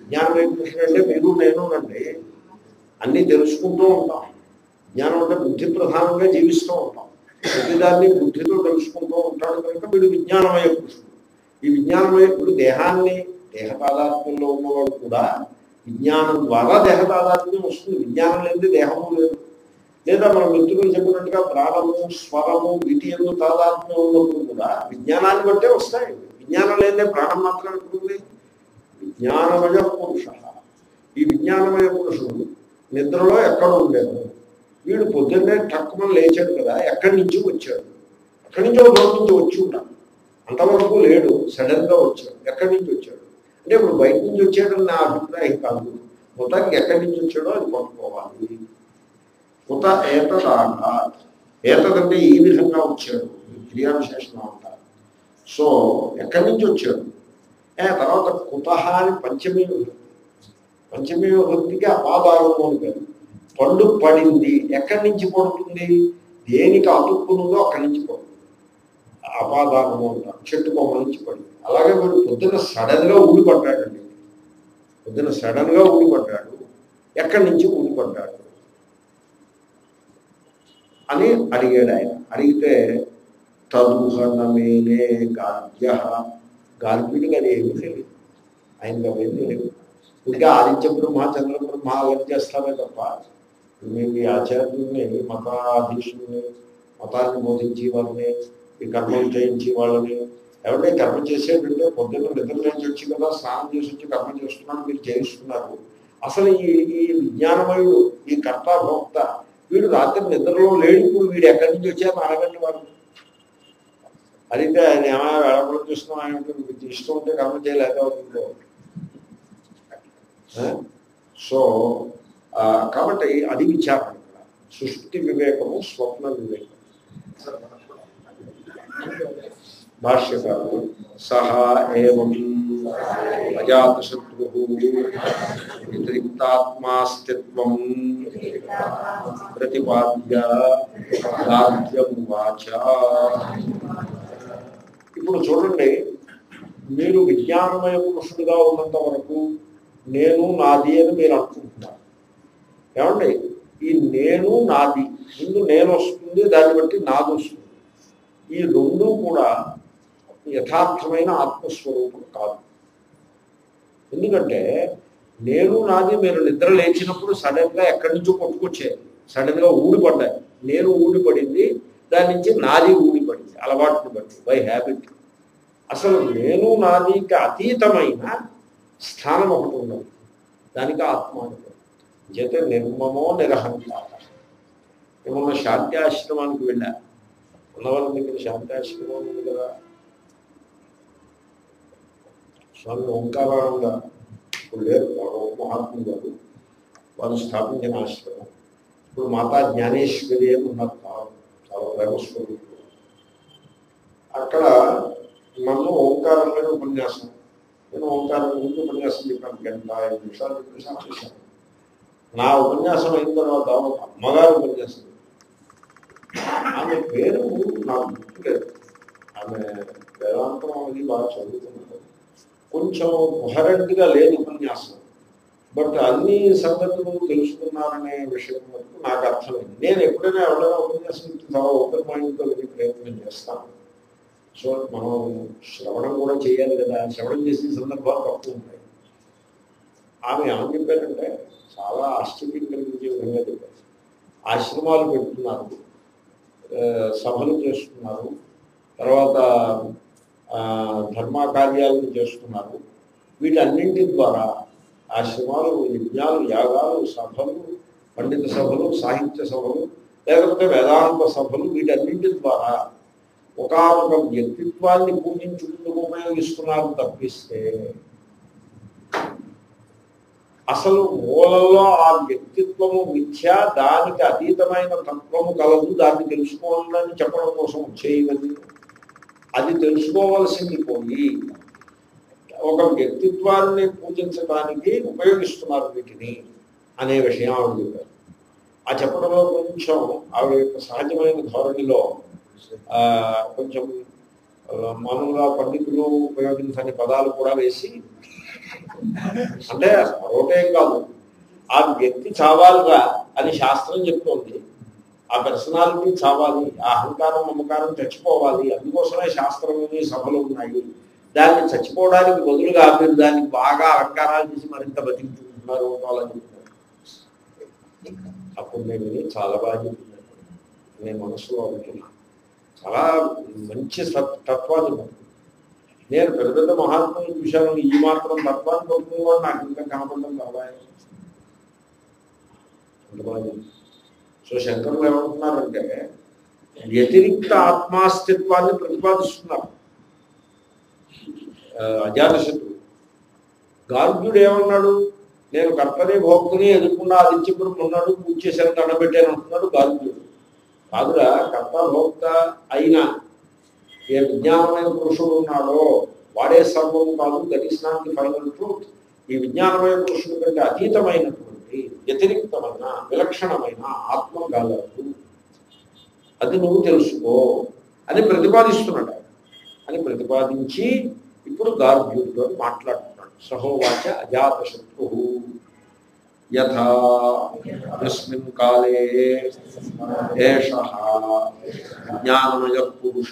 విజ్ఞానమయ పురుషుడు అంటే మీరు నేనునండి అన్నీ తెలుసుకుంటూ ఉంటాం జ్ఞానం అంటే బుద్ధి ప్రధానంగా జీవిస్తూ ఉంటాం ప్రతిదాన్ని బుద్ధితో తెలుసుకుంటూ ఉంటాడు కనుక వీడు విజ్ఞానమయ పురుషుడు ఈ విజ్ఞానమయ ఇప్పుడు దేహాన్ని దేహ తాదాత్మ్యంలో ఉన్నవాడు కూడా విజ్ఞానం ద్వారా దేహ తాదాత్మ్యం వస్తుంది విజ్ఞానం లేనిది దేహము లేదు లేదా మన మిత్రులు చెప్పినట్టుగా ప్రాణము స్వరము వీటి ఎందు తాదాత్మ్యం ఉన్నప్పుడు కూడా విజ్ఞానాన్ని బట్టే వస్తాయి విజ్ఞానం లేదే ప్రాణం మాత్రం ఉంటుంది విజ్ఞానమయ పురుష ఈ విజ్ఞానమయ పురుషుడు నిద్రలో ఎక్కడ ఉండేది వీడు పొద్దున్నే టక్కుమని లేచాడు కదా ఎక్కడి నుంచి వచ్చాడు ఎక్కడి నుంచో దూరం నుంచి వచ్చి ఉంటాడు అంతవరకు లేడు సడన్ గా వచ్చాడు ఎక్కడి నుంచి వచ్చాడు అంటే ఇప్పుడు బయట నుంచి వచ్చాడని నా అభిప్రాయం కాదు మొత్తానికి ఎక్కడి నుంచి వచ్చాడో అది పట్టుకోవాలి కుత ఏతదాకా ఏతదంటే ఈ విధంగా వచ్చాడు క్రియావిశేషణం అంటారు సో ఎక్కడి నుంచి వచ్చాడు ఏ తర్వాత కుతహ అని పంచమీ విభక్తి పంచమీ విభక్తికి అపాదాలము అని పేరు పండు పడింది ఎక్కడి నుంచి పడుతుంది దేనికి అతుక్కునుందో అక్కడి నుంచి పడుతుంది అపాదానము అంటారు చెట్టు కొమ్మ నుంచి పడింది అలాగే మరి పొద్దున్న సడన్ గా ఊడిపడ్డాడండి పొద్దున్న సడన్ గా ఊడిపడ్డాడు ఎక్కడి నుంచి ఊడిపడ్డాడు అని అడిగాడు ఆయన అడిగితే తదుహనమేనే గాద్య గార్బిడికి అది ఏమీ తెలియదు ఆయనకి అవేం తెలియదు ఇంకా ఆదిత్య బ్రహ్మ చంద్ర బ్రహ్మ అవన్నీ చేస్తామే తప్ప మేము ఈ ఆచార్యుల్ని మతాధీశుల్ని మతాన్ని బోధించి వాళ్ళని ఈ కర్మలు చేయించి వాళ్ళని ఎవరిని కర్మ చేసేటంటే పొద్దున్న నిద్ర నుంచి వచ్చి కదా స్నానం చేసి వచ్చి కర్మ చేస్తున్నాను మీరు చేయిస్తున్నారు అసలు ఈ ఈ విజ్ఞానమయుడు ఈ కర్త భోక్త వీడు రాత్రి నిద్రలో లేడు ఇప్పుడు వీడు ఎక్కడి నుంచి వచ్చారు అడగండి వాళ్ళు అడిగితే ఆయన ఏమైనా వేళపడం చూస్తున్నాం ఆయన మీకు ఇష్టం ఉంటే కర్మ చేయలేకపోతుందో సో ఆ, కాబట్టి అది విచారణ ఇక్కడ సృష్టి వివేకము స్వప్న వివేకం భాష్యకారు సహా ఏవం అజాతశత్రు వ్యతిరిక్తాత్మాస్తిత్వం ప్రతిపాద్య రాజ్యం వాచ ఇప్పుడు చూడండి మీరు విజ్ఞానమయ పురుషుడిగా ఉన్నంత వరకు నేను నాది అని మీరు అనుకుంటున్నారు ఏమండి ఈ నేను నాది ముందు నేను వస్తుంది దాన్ని బట్టి నాది వస్తుంది ఈ రెండు కూడా యథార్థమైన ఆత్మస్వరూపం కాదు ఎందుకంటే నేను నాది మీరు నిద్ర లేచినప్పుడు సడన్ గా ఎక్కడి నుంచో కొట్టుకొచ్చాయి సడన్ గా ఊడిపడ్డాయి నేను ఊడిపడింది దాని నుంచి నాది ఊడిపడింది అలవాటుని బట్టి బై హ్యాబిట్ అసలు నేను నాదికి అతీతమైన స్థానం ఒకటి ఉన్నది దానికి ఆత్మ అనుకో చేత నిర్మమో నిరహంకార ఏమన్నా శాంతి ఆశ్రమానికి వెళ్ళా ఉన్నవాళ్ళ దగ్గర శాంతి ఆశ్రమం ఉంది కదా స్వామి ఓంకారానంద ఇప్పుడు లేరు వారు మహాత్ములు గారు వారు స్థాపించిన ఆశ్రమం ఇప్పుడు మాతా జ్ఞానేశ్వరి అని ఉన్నారు చాలా చాలా ప్రేమస్వరూపులు అక్కడ నన్ను ఓంకారం మీద ఉపన్యాసం నేను ఓంకారం గురించి ఉపన్యాసం చెప్పాను గంట ఐదు నిమిషాలు చెప్పేసి ఆపేశాను నా ఉపన్యాసం అయిన తర్వాత ఒక అమ్మగారు ఉపన్యాసం ఆమె పేరు నాకు గుర్తులేదు ఆమె వేదాంతం అది బాగా చదువుతున్నారు కొంచెం కొహరెంట్గా లేదు ఉపన్యాసం బట్ అన్ని సంగతులు తెలుసుకున్నారనే విషయం వరకు నాకు అర్థమైంది నేను ఎప్పుడైనా ఎవరైనా ఉపన్యాసం ఇస్తే చాలా ఓపెన్ మైండ్తో వెళ్ళి ప్రయత్నం చేస్తాను సో మనం శ్రవణం కూడా చేయాలి కదా శ్రవణం చేసే సందర్భాలు తక్కువ ఉంటాయి ఆమె ఏమని చెప్పారంటే చాలా ఆశ్చర్యం కలిగించే విధంగా చెప్పారు ఆశ్రమాలు పెడుతున్నారు ఆ, సభలు చేస్తున్నారు తర్వాత ఆ, ధర్మ కార్యాలను చేస్తున్నారు వీటన్నింటి ద్వారా ఆశ్రమాలు యజ్ఞాలు యాగాలు సభలు పండిత సభలు సాహిత్య సభలు లేకపోతే వేదాంత సభలు వీటన్నింటి ద్వారా ఒకనొక వ్యక్తిత్వాన్ని పూజించుకుందుకు ఉపయోగిస్తున్నారు తప్పిస్తే అసలు మూలంలో ఆ వ్యక్తిత్వము మిథ్య దానికి అతీతమైన తత్వము కలదు దాన్ని తెలుసుకోవాలని చెప్పడం కోసం చేయవని అది తెలుసుకోవలసింది పోయి ఒక వ్యక్తిత్వాన్ని పూజించడానికి ఉపయోగిస్తున్నారు వీటిని అనే విషయం ఆవిడ చెప్పారు ఆ చెప్పడంలో కొంచెం ఆవిడ యొక్క సహజమైన ధోరణిలో ఆ, కొంచెం ఆ, మామూలుగా పండితులు ఉపయోగించని పదాలు కూడా వేసి అంటే మరొకటేం కాదు ఆ వ్యక్తి చావాలిగా అని శాస్త్రం చెప్తోంది ఆ పర్సనాలిటీ చావాలి ఆ అహంకారం మమకారం చచ్చిపోవాలి అందుకోసమే శాస్త్రం సభలు ఉన్నాయి దాన్ని చచ్చిపోవడానికి బదులుగా మీరు దాన్ని బాగా అలంకారాలు చేసి మరింత బతికించుకుంటున్నారు అలా చెప్తున్నారు అప్పుడు నేను విని చాలా బాగా చెప్తున్నాను నేను మనసులో అనుకున్నా చాలా మంచి సత్ తత్వాన్ని పట్టుకున్నాను. నేను పెద్ద పెద్ద మహాత్ములు చూశాను ఈ మాత్రం తత్వాన్ని పట్టుకునేవాడు నాకు ఇంకా కనపడడం కావాలి అంత బాగా చెప్పారు. సో శంకరులు ఏమంటున్నారంటే వ్యతిరిక్త ఆత్మాస్తిత్వాన్ని ప్రతిపాదిస్తున్నారు ఆ, అజాతశత్రువు గార్గ్యుడు ఏమన్నాడు నేను కర్తని భోక్తని ఎదుర్కొన్న ఆదిత్యపురం ఉన్నాడు పూజ చేశాను దండబెట్టాను అంటున్నాడు గార్గ్యుడు కాదురా కర్త భోక్త అయిన ఏ విజ్ఞానమైన పురుషుడు ఉన్నాడో వాడే సర్వం కాదు that is not the final truth ఈ విజ్ఞానమైన పురుషుడు కంటే అతీతమైనటువంటి వ్యతిరిక్తమైన విలక్షణమైన ఆత్మ గలదు అది నువ్వు తెలుసుకో అని ప్రతిపాదిస్తున్నాడు ఆయన. అని ప్రతిపాదించి ఇప్పుడు గార్గ్యుడితో మాట్లాడుతున్నాడు సహోవాచ అజాతశత్రు యథా తస్మిన్ కాలే ఏష జ్ఞానమయ పురుష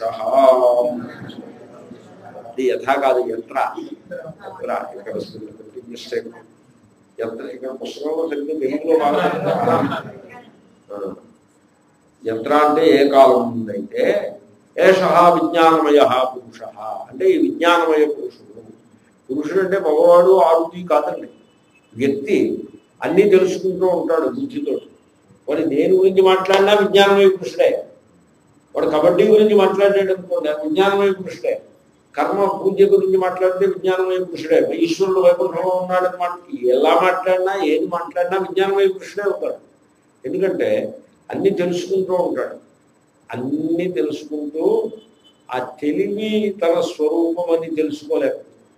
ఇది యథా కాదు యంత్ర యంత్ర ఇక్కడ మిస్టేక్ యంత్ర ఇక్కడ పుస్తకంలో సరిగ్గా తెలుగులో బాగా ఆ. యంత్ర అంటే ఏ కాలం ఉందైతే ఏష విజ్ఞానమయ పురుష అంటే ఈ విజ్ఞానమయ పురుషుడు పురుషుడు అంటే మగవాడు ఆరుతి కాదండి వ్యక్తి అన్నీ తెలుసుకుంటూ ఉంటాడు బుద్ధితో వాడు దేని గురించి మాట్లాడినా విజ్ఞానమయ పురుషుడే వాడు కబడ్డీ గురించి మాట్లాడాడు అనుకోండి అది విజ్ఞానమయ పురుషుడే కర్మ పూజ గురించి మాట్లాడితే విజ్ఞానమయ పురుషుడే ఈశ్వరుడు వైకుంఠంలో ఉన్నాడని మాట ఎలా మాట్లాడినా ఏది మాట్లాడినా విజ్ఞానమయ పురుషుడే అవుతాడు ఎందుకంటే అన్ని తెలుసుకుంటూ ఉంటాడు అన్ని తెలుసుకుంటూ ఆ తెలివి తన స్వరూపం అని తెలుసుకోలేక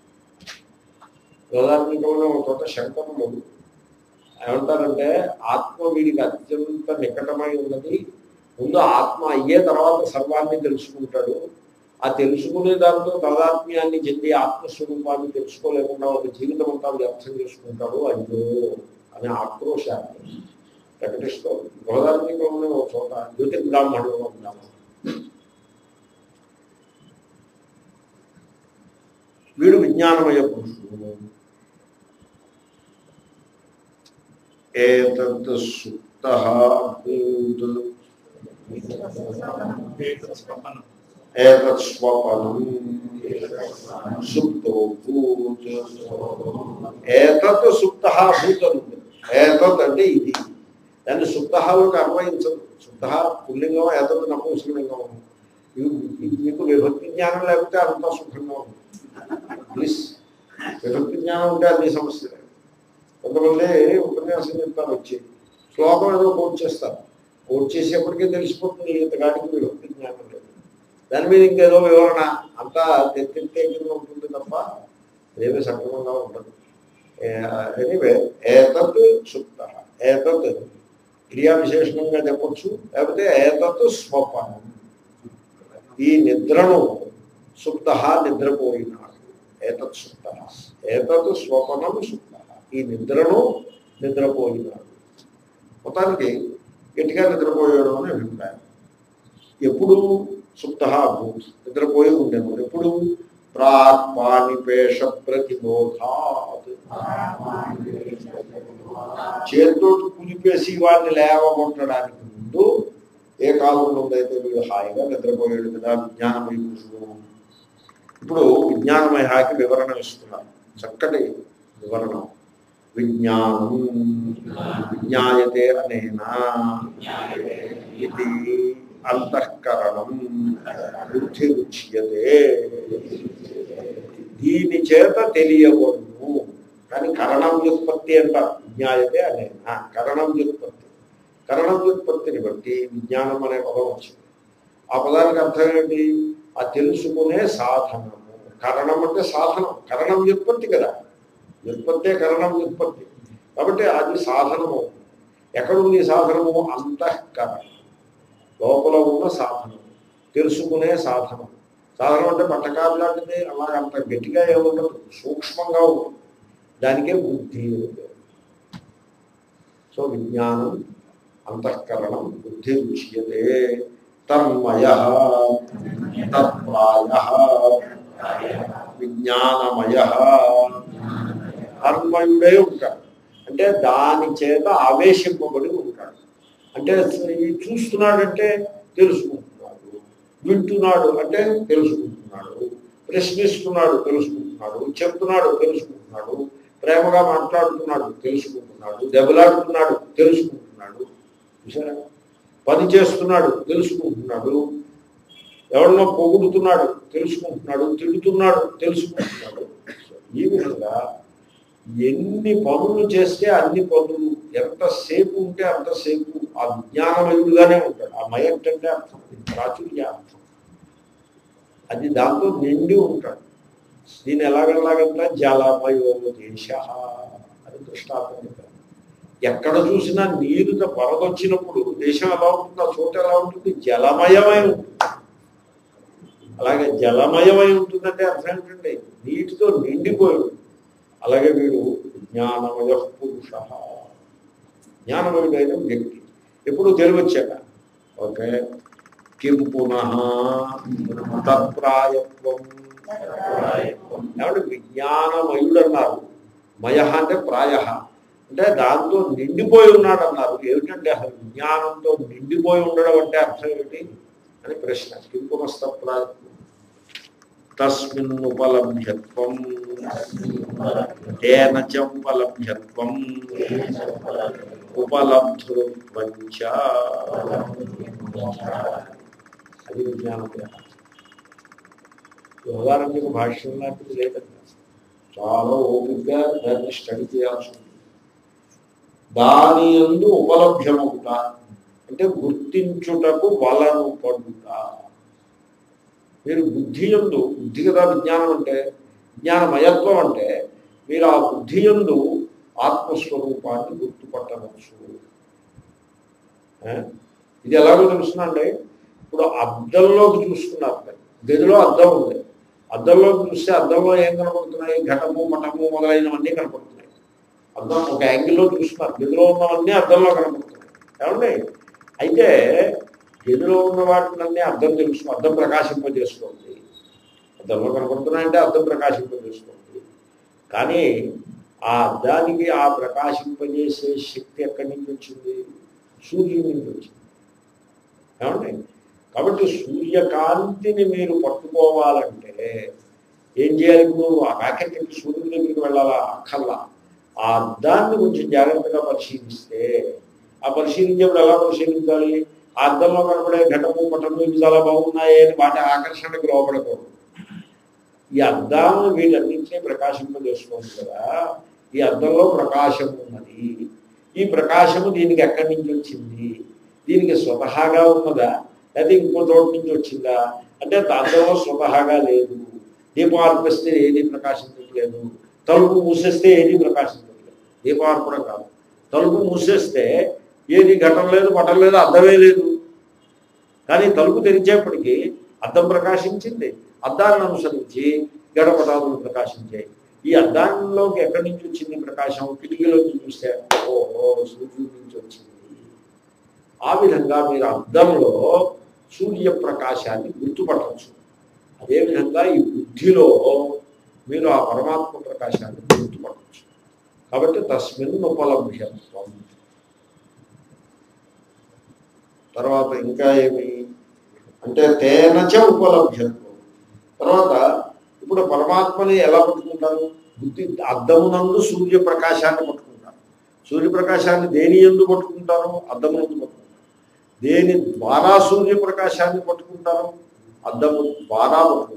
ఉదాహరణకంలో ఒక చోట శంకరులు ఏమంటారంటే ఆత్మ వీడికి అత్యంత నికటమై ఉన్నది ముందు ఆత్మ అయ్యే తర్వాత సర్వాన్ని తెలుసుకుంటాడు ఆ తెలుసుకునే దాంతో తదాత్మ్యాన్ని చెంది ఆత్మస్వరూపాన్ని తెలుసుకోలేకుండా ఒక జీవితం అంతా వ్యర్థం చేసుకుంటాడు అయ్యో అనే ఆక్రోశాన్ని ప్రకటిస్తూ గోదావరికంలో ఒక చోట జ్యోతిర్బ్రాహ్మణంలో ఉన్నాము వీడు విజ్ఞానమయ పురుషుడు ఏతత్ సుప్త ఏతత్ స్వపనం సుప్తో భూత్ ఏతత్ సుప్త భూతం ఏతత్ అంటే ఇది దాన్ని సుప్తహాలోకి అన్వయించదు సుప్త పుల్లింగం ఏతత్ నపుంసలింగం మీకు- మీకు విభక్తి జ్ఞానం లేకపోతే అంతా సుఖంగా ఉంది ప్లీజ్ విభక్తి జ్ఞానం ఉంటే అన్ని సమస్యలే కొంతమంది ఉపన్యాసం చెప్తారు వచ్చి శ్లోకం ఏదో కోట్ చేస్తారు కోట్ చేసేప్పటికే తెలిసిపోతుంది ఇంతకాడికి విభక్తి జ్ఞానం లేదు దాని మీద ఇంకేదో వివరణ అంతా తెత్తింటే కింద ఉంటుంది తప్ప ఏమీ సక్రమంగా ఉండదు ఎనీవే ఏతత్ సుప్త ఏతత్ క్రియా విశేషణంగా చెప్పొచ్చు లేకపోతే ఏతత్ స్వపనం ఈ నిద్రను సుప్త నిద్రపోయినాడు ఏతత్ సుప్త ఏతత్ స్వపనం సుప్త ఈ నిద్రను నిద్రపోయినాడు మొత్తానికి గట్టిగా నిద్రపోయాడు అని అభిప్రాయం ఎప్పుడు సుప్త అభూత్ నిద్రపోయి ఉండేవాడు ఎప్పుడు ప్రాత్మానిపేష ప్రతిబోధాత్ చేతితో కులిపేసి వాడిని లేవగొట్టడానికి ముందు ఏ కాలంలో ఉందైతే వీడు హాయిగా నిద్రపోయాడు కదా విజ్ఞానమయ పురుషుడు ఇప్పుడు విజ్ఞానమయ హాకి వివరణ ఇస్తున్నారు చక్కటి వివరణ విజ్ఞానం విజ్ఞాయతే అనేనా ఇది అంతఃకరణం బుద్ధి రుచ్యతే దీని చేత తెలియబడును కానీ కరణం వ్యుత్పత్తి అంటారు విజ్ఞాయతే అనేనా కరణం వ్యుత్పత్తి కరణం వ్యుత్పత్తిని బట్టి విజ్ఞానం అనే పదం వచ్చింది ఆ పదానికి అర్థం ఏంటి ఆ తెలుసుకునే సాధనము కరణం అంటే సాధనం కరణం వ్యుత్పత్తి కదా వ్యుత్పత్తే కరణం వ్యుత్పత్తి కాబట్టి అది సాధనము ఎక్కడుంది ఈ సాధనము అంతఃకరణం లోపల ఉన్న సాధనం తెలుసుకునే సాధనం సాధనం అంటే పట్టకాలు లాంటిది అలా అంత గట్టిగా ఏముండదు సూక్ష్మంగా ఉంటుంది దానికే బుద్ధి అని పేరు. సో విజ్ఞానం అంతఃకరణం బుద్ధి రుచ్యతే తన్మయ తత్ప్రాయ విజ్ఞానమయ తన్మయుడే ఉంటాడు అంటే దాని చేత ఆవేశింపబడి ఉంటాడు అంటే ఈ చూస్తున్నాడంటే తెలుసుకుంటున్నాడు వింటున్నాడు అంటే తెలుసుకుంటున్నాడు ప్రశ్నిస్తున్నాడు తెలుసుకుంటున్నాడు చెప్తున్నాడు తెలుసుకుంటున్నాడు ప్రేమగా మాట్లాడుతున్నాడు తెలుసుకుంటున్నాడు దెబ్బలాడుతున్నాడు తెలుసుకుంటున్నాడు చూసారా పని చేస్తున్నాడు తెలుసుకుంటున్నాడు ఎవరినో పొగుడుతున్నాడు తెలుసుకుంటున్నాడు తిడుతున్నాడు తెలుసుకుంటున్నాడు ఈ విధంగా ఎన్ని పనులు చేస్తే అన్ని పనులు ఎంతసేపు ఉంటే అంతసేపు ఆ జ్ఞానమయుడుగానే ఉంటాడు ఆ మయట్ అంటే అర్థం ప్రాచుర్య అర్థం అది దాంతో నిండి ఉంటాడు దీన్ని ఎలాగలాగంటే జలమయో దేశ అని దృష్టాంతం చెప్పారు ఎక్కడ చూసినా నీరుతో వరదొచ్చినప్పుడు దేశం ఎలా ఉంటుంది ఆ చోట ఎలా ఉంటుంది జలమయమై ఉంటుంది అలాగే జలమయమై ఉంటుందంటే అర్థం ఏంటండి నీటితో నిండిపోయి ఉంటుంది అలాగే వీడు జ్ఞానమయ పురుష జ్ఞానమయుడైన వ్యక్తి ఎప్పుడు తెలివచ్చాక ఓకే కిం పునః తత్ప్రాయత్వం ఏమంటే విజ్ఞానమయుడు అన్నారు మయ అంటే ప్రాయ అంటే దాంతో నిండిపోయి ఉన్నాడు అన్నారు ఏమిటంటే అసలు విజ్ఞానంతో నిండిపోయి ఉండడం అంటే అర్థం ఏమిటి అని ప్రశ్న కిం పునస్తప్రాయత్వం తస్మిన్ ఉపలభ్యత్వం తేన చ ఉపలభ్యత్వం ఉపలబ్ధృత్వం చ అది విజ్ఞానం ఉదాహరణకు భాష్యం లాంటిది లేదండి చాలా ఓపికగా దాన్ని స్టడీ చేయాల్సి ఉంది దాని ఎందు ఉపలభ్యమవుట అంటే గుర్తించుటకు వలను పడుట మీరు బుద్ధి ఎందు బుద్ధి కదా విజ్ఞానం అంటే జ్ఞానమయత్వం అంటే మీరు ఆ బుద్ధి ఎందు ఆత్మస్వరూపాన్ని గుర్తుపట్టవచ్చు ఏ? ఇది ఎలాగో తెలుస్తుందండి ఇప్పుడు అద్దంలోకి చూస్తున్నారు మీరు. గదిలో అద్దం ఉంది అద్దంలోకి చూస్తే అద్దంలో ఏం కనపడుతున్నాయి ఘటము మఠము మొదలైనవన్నీ కనపడుతున్నాయి అద్దం ఒక యాంగిల్లో చూస్తున్నారు గదిలో ఉన్నవన్నీ అద్దంలో కనపడుతున్నాయి ఏమండి అయితే గదిలో ఉన్న వాటినన్నీ అర్థం తెలుసు అర్థం ప్రకాశింపజేస్తుంది అర్థంలో కనపడుతున్నాయంటే అర్థం ప్రకాశింపజేస్తుంది కానీ ఆ అద్దానికి ఆ ప్రకాశింపజేసే శక్తి ఎక్కడి నుంచి వచ్చింది సూర్యుడి నుంచి వచ్చింది ఏమండి కాబట్టి సూర్యకాంతిని మీరు పట్టుకోవాలంటే ఏం చేయాలి ఇప్పుడు ఆ ప్యాకెట్ ఎక్కి సూర్యుడి దగ్గరికి వెళ్ళాలా అక్కర్లా ఆ అద్దాన్ని కొంచెం జాగ్రత్తగా పరిశీలిస్తే ఆ పరిశీలించేప్పుడు ఎలా పరిశీలించాలి ఆ అద్దంలో కనబడే ఘటము పటము ఇవి చాలా బాగున్నాయి అని వాటి ఆకర్షణకు లోపడకూడదు ఈ అద్దాలను వీటన్నింటినీ ప్రకాశింపజేసుకోండి కదా ఈ అద్దంలో ప్రకాశం ఉన్నది ఈ ప్రకాశము దీనికి ఎక్కడి నుంచి వచ్చింది దీనికి స్వతహాగా ఉన్నదా లేదా ఇంకో చోటు నుంచి వచ్చిందా అంటే అద్దంలో స్వతహాగా లేదు దీపం అర్పిస్తే ఏది ప్రకాశించట్లేదు తలుపు మూసేస్తే ఏది ప్రకాశించట్లేదు దీపం అర్పడం కాదు తలుపు మూసేస్తే ఏది ఘటన లేదు పటం లేదు అద్దమే లేదు కానీ తలుపు తెరిచేప్పటికీ అద్దం ప్రకాశించింది అద్దాన్ని అనుసరించి గడపటాలు ప్రకాశించాయి ఈ అద్దాల్లోకి ఎక్కడి నుంచి వచ్చింది ప్రకాశం కిటికీలోంచి చూస్తే ఓహో సూర్యుడి నుంచి వచ్చింది ఆ విధంగా మీరు అద్దంలో సూర్యప్రకాశాన్ని గుర్తుపట్టవచ్చు అదేవిధంగా ఈ బుద్ధిలో మీరు ఆ పరమాత్మ ప్రకాశాన్ని గుర్తుపట్టవచ్చు కాబట్టి తస్మిన్ ఉపలభ్యత్వం తర్వాత ఇంకా ఏమి అంటే తేనచ ఉపలభ్యత్వం తర్వాత ఇప్పుడు పరమాత్మని ఎలా పట్టుకుంటారు బుద్ధి అద్దమునందు సూర్యప్రకాశాన్ని పట్టుకుంటారు సూర్యప్రకాశాన్ని దేని ఎందు పట్టుకుంటారు అద్దమునందు పట్టుకుంటారు దేని ద్వారా సూర్యప్రకాశాన్ని పట్టుకుంటారు అద్దము ద్వారా పట్టుకుంటారు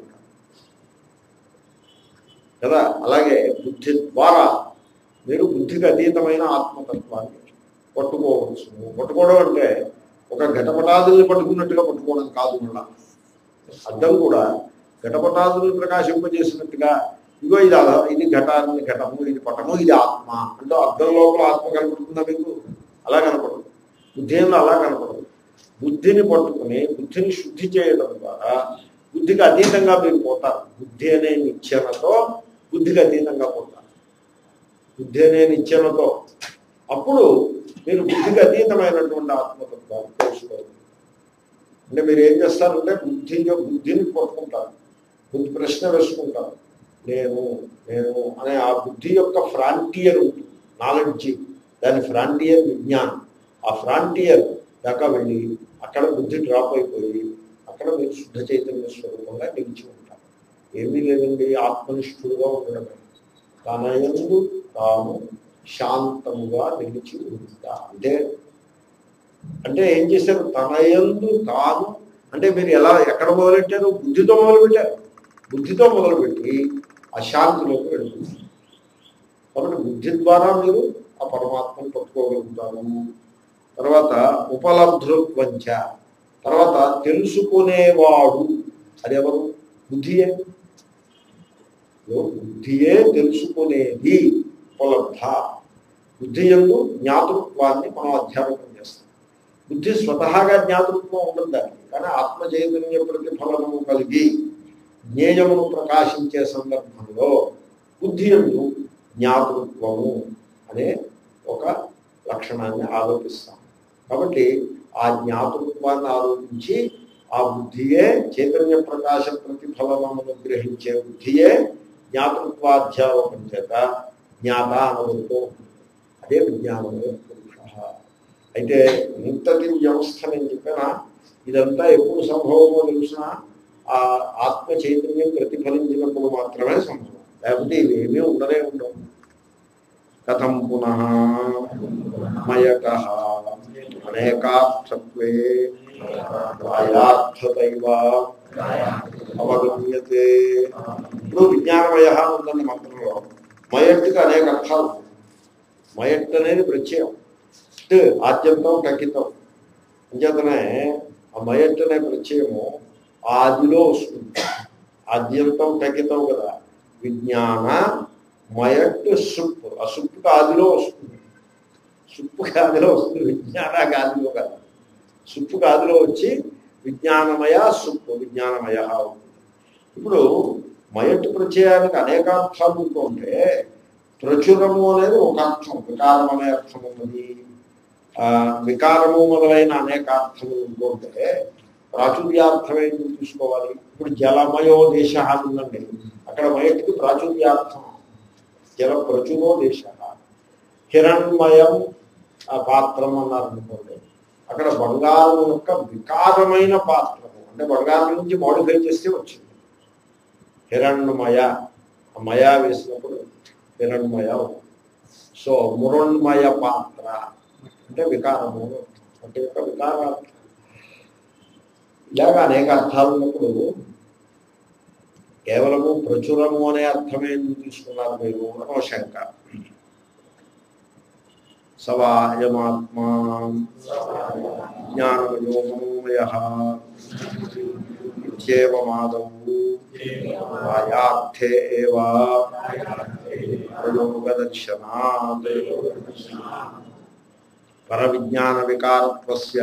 కదా అలాగే బుద్ధి ద్వారా మీరు బుద్ధికి అతీతమైన ఆత్మతత్వాన్ని పట్టుకోవచ్చు పట్టుకోవడం అంటే ఒక ఘటపటాదుల్ని పట్టుకున్నట్టుగా పట్టుకోవడం కాదు మళ్ళా అద్దం కూడా ఘటపటాదుల్ని ప్రకాశింపజేసినట్టుగా ఇగో ఇది అలా ఇది ఘటాన్ని ఘటము ఇది పటము ఇది ఆత్మ అంటే అద్దం లోపల ఆత్మ కనపడుతుందా మీకు అలా కనపడదు బుద్ధి ఏందో అలా కనపడదు బుద్ధిని పట్టుకుని బుద్ధిని శుద్ధి చేయడం ద్వారా బుద్ధికి అతీతంగా మీరు పోతారు బుద్ధి అనే నిచ్చెనతో బుద్ధికి అతీతంగా పోతారు బుద్ధి అనే నిత్యమతో అప్పుడు మీరు బుద్ధికి అతీతమైనటువంటి ఆత్మతత్వాన్ని తెలుసుకోవాలి అంటే మీరు ఏం చేస్తారంటే బుద్ధి బుద్ధిని పట్టుకుంటారు బుద్ధి ప్రశ్న వేసుకుంటారు నేను నేను అనే ఆ బుద్ధి యొక్క ఫ్రాంటియర్ ఉంటుంది నాలెడ్జి దాని ఫ్రాంటియర్ విజ్ఞానం ఆ ఫ్రాంటియర్ దాకా వెళ్ళి అక్కడ బుద్ధి డ్రాప్ అయిపోయి అక్కడ మీరు శుద్ధ చైతన్య స్వరూపంగా నిలిచి ఉంటారు ఏమీ లేదండి ఆత్మనిష్ఠుడుగా ఉండడమే తన యందు తాను శాంతముగా నిలిచి ఉంటా అంటే అంటే ఏం చేశారు తన యందు తాను అంటే మీరు ఎలా ఎక్కడ మొదలెట్టారు బుద్ధితో మొదలుపెట్టారు బుద్ధితో మొదలుపెట్టి ఆ శాంతిలోకి వెళ్తున్నారు కాబట్టి బుద్ధి ద్వారా మీరు ఆ పరమాత్మను పట్టుకోగలుగుతారు తర్వాత ఉపలబ్ధృత్వంచ తర్వాత తెలుసుకునేవాడు అదెవరు బుద్ధియే బుద్ధియే తెలుసుకునేది ఉపలబ్ధ బుద్ధి ఎందు జ్ఞాతృత్వాన్ని మనం అధ్యాపకం చేస్తాం బుద్ధి స్వతహాగా జ్ఞాతృత్వం ఉండదు దానికి కానీ ఆత్మ చైతన్య ప్రతిఫలనము కలిగి జ్ఞేయమును ప్రకాశించే సందర్భంలో బుద్ధి ఎందు జ్ఞాతృత్వము అనే ఒక లక్షణాన్ని ఆరోపిస్తాం కాబట్టి ఆ జ్ఞాతృత్వాన్ని ఆరోపించి ఆ బుద్ధియే చైతన్య ప్రకాశ ప్రతిఫలనమును గ్రహించే బుద్ధియే జ్ఞాతృత్వాధ్యాపకం చేత జ్ఞాత అనబడుతూ అదే విజ్ఞానమే పురుష అయితే ఇంతటి వ్యవస్థ నేను చెప్పినా ఇదంతా ఎప్పుడు సంభవమో తెలిసిన ఆ ఆత్మ చైతన్యం ప్రతిఫలించినప్పుడు మాత్రమే సంభవం లేకపోతే ఇవేమీ ఉండనే ఉండవు కథం పునః మయక అనేకార్థత్వే ఆయార్థతైవ అవగమ్యతే ఇప్పుడు విజ్ఞానమయ ఉందండి మంత్రంలో మయట్టుకి అనేక అర్థాలు ఉన్నాయి. మయట్ అనేది ప్రత్యయం ట్ ఆద్యంతం టకితం అంచేతనే ఆ మయట్ అనే ప్రత్యయము ఆదిలో వస్తుంది ఆద్యంతం టకితం కదా విజ్ఞాన మయట్ సుప్ ఆ సుప్పుకి ఆదిలో వస్తుంది సుప్పుకి ఆదిలో వస్తుంది విజ్ఞాన గాదిలో కాదు సుప్పుకి ఆదిలో వచ్చి విజ్ఞానమయ సుప్పు విజ్ఞానమయ అవుతుంది ఇప్పుడు మయట్ ప్రత్యయానికి అనేక అర్థాలు ఉంటుంటే ప్రచురము అనేది ఒక అర్థం వికారం అనే అర్థం ఉన్నది ఆ, వికారము మొదలైన అనేక అర్థములు ఉంటుంటే ప్రాచుర్యార్థం ఏంటి తీసుకోవాలి ఇప్పుడు జలమయో దేశ అని ఉందండి అక్కడ మయటికి ప్రాచుర్యార్థం జల ప్రచురో దేశ హిరణ్మయం ఆ పాత్రం అన్నారు అనుకోండి అక్కడ బంగారం యొక్క వికారమైన పాత్రము అంటే బంగారం నుంచి మోడిఫై చేస్తే వచ్చింది హిరణ్మయ ఆ మయ వేసినప్పుడు హిరణ్మయ సో మురణ్మయ పాత్ర అంటే వికారము అంటే యొక్క వికారార్థం ఇలాగ అనేక అర్థాలు ఉన్నప్పుడు కేవలము ప్రచురము అనే అర్థమే ఎందుకు తీసుకున్నారు మీరు అనో శంక సవాయమాత్మా జ్ఞానయోగమయ ఇత్యేవమాదవు ఆయార్థే ఏవ ప్రయోగదర్శనాత్ పరవిజ్ఞాన వికారత్వస్య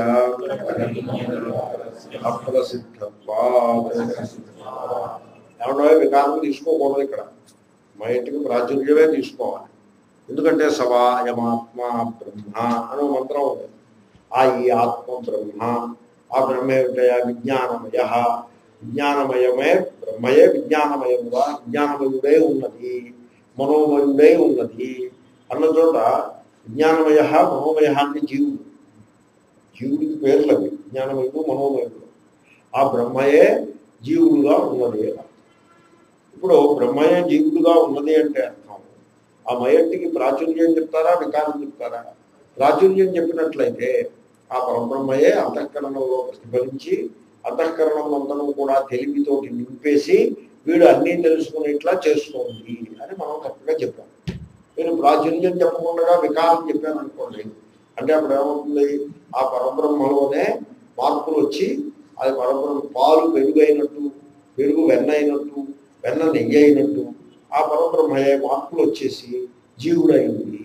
అప్రసిద్ధత్వాత్ ఏమన్నా వికారం తీసుకోకూడదు ఇక్కడ మా ఇంటికి ప్రాచుర్యమే తీసుకోవాలి ఎందుకంటే సవాయమాత్మ బ్రహ్మ అనే మంత్రం ఉంది ఆ ఈ ఆత్మ బ్రహ్మ ఆ బ్రహ్మ ఏమిటయా విజ్ఞానమయ విజ్ఞానమయమే బ్రహ్మయే విజ్ఞానమయముగా విజ్ఞానమయుడే ఉన్నది మనోమయుడే ఉన్నది అన్న చోట విజ్ఞానమయ మనోమయ అంటే జీవుడు జీవుడికి పేర్లు అవి విజ్ఞానమయుడు మనోమయుడు ఆ బ్రహ్మయే జీవుడుగా ఉన్నది ఇప్పుడు బ్రహ్మయే జీవుడుగా ఉన్నది అంటే అర్థం ఆ మయట్టికి ప్రాచుర్యం చెప్తారా వికారం చెప్తారా ప్రాచుర్యం చెప్పినట్లయితే ఆ పరబ్రహ్మయే అంతఃకరణంలో ప్రతిఫలించి అంతఃకరణం అంతను కూడా తెలివితోటి నింపేసి వీడు అన్నీ తెలుసుకునేట్లా చేస్తోంది అని మనం తప్పగా చెప్పాం మీరు ప్రాచుర్యం చెప్పకుండా వికారం చెప్పాను అనుకోండి అంటే అప్పుడు ఏమవుతుంది ఆ పరబ్రహ్మలోనే మార్పులు వచ్చి అది పరబ్రహ్మ పాలు పెరుగు అయినట్టు పెరుగు వెన్న అయినట్టు వెన్న నెయ్యి అయినట్టు ఆ పరబ్రహ్మయే మార్పులు వచ్చేసి జీవుడైంది